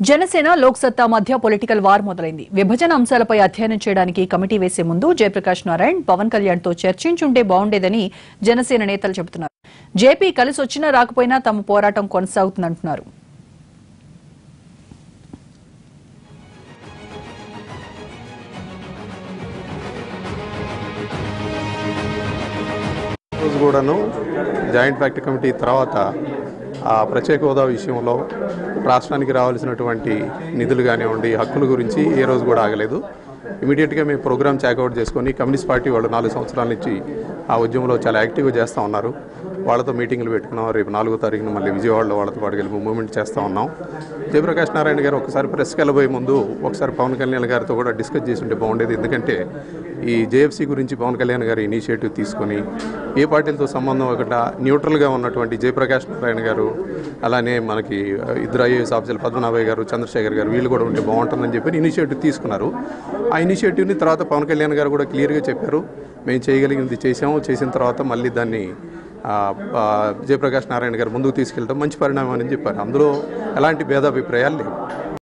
జనసేన లోక్సత్తా మధ్య political war మొదలైంది విభజన అంశాలపై అధ్యయనం చేయడానికి కమిటీ వేసే ముందు జయప్రకాష్ నారాయణ్ పవన్ కళ్యాణ్ తో చర్చించుంటే బాగుండేదని జనసేన నేతలు చెబుతున్నారు జేపీ కలిసి వచ్చినా రాకపోయినా తమ పోరాటం కొనసాగుతుందంటున్నారు రోజు కూడాను జాయింట్ ఫ్యాక్టరీ కమిటీ తర్వాత ఆ ప్రత్యేక హోదా విషయంలో రాష్ట్రానికి రావాల్సినటువంటి నిధులు కానివ్వండి హక్కుల గురించి ఏ రోజు కూడా ఆగలేదు ఇమీడియట్గా మేము ప్రోగ్రామ్ చెక్అవుట్ చేసుకొని కమ్యూనిస్ట్ పార్టీ వాళ్ళు నాలుగు సంవత్సరాల నుంచి ఆ ఉద్యమంలో చాలా యాక్టివ్గా చేస్తూ ఉన్నారు వాళ్ళతో మీటింగ్లు పెట్టుకున్నాం రేపు నాలుగో తారీఖున మళ్ళీ విజయవాడలో వాళ్ళతో పాటు కలిపి మూవ్మెంట్ చేస్తూ ఉన్నాం జయప్రకాష్ నారాయణ గారు ఒకసారి ప్రెస్కి వెళ్ళబోయే ముందు ఒకసారి పవన్ కళ్యాణ్ గారితో కూడా డిస్కస్ చేసి ఉంటే బాగుండేది ఎందుకంటే ఈ జేఎఫ్సీ గురించి పవన్ కళ్యాణ్ గారు ఇనిషియేటివ్ తీసుకొని ఏ పార్టీలతో సంబంధం ఒకట న్యూట్రల్గా ఉన్నటువంటి జయప్రకాష్ నారాయణ గారు అలానే మనకి ఇద్దరు ఐఏఎస్ ఆఫీసర్లు పద్మనాభయ్య గారు చంద్రశేఖర్ గారు వీళ్ళు కూడా ఉంటే బాగుంటుందని చెప్పి ఇనిషియేటివ్ తీసుకున్నారు ఆ ఇనిషియేటివ్ని తర్వాత పవన్ కళ్యాణ్ గారు కూడా క్లియర్గా చెప్పారు మేము చేయగలిగింది చేసాము చేసిన తర్వాత మళ్ళీ దాన్ని ఆ, ఆ, జయప్రకాష్ నారాయణ గారు ముందుకు తీసుకెళ్ళడం మంచి పరిణామం అని చెప్పారు అందులో ఎలాంటి భేదాభిప్రాయాలు లేవు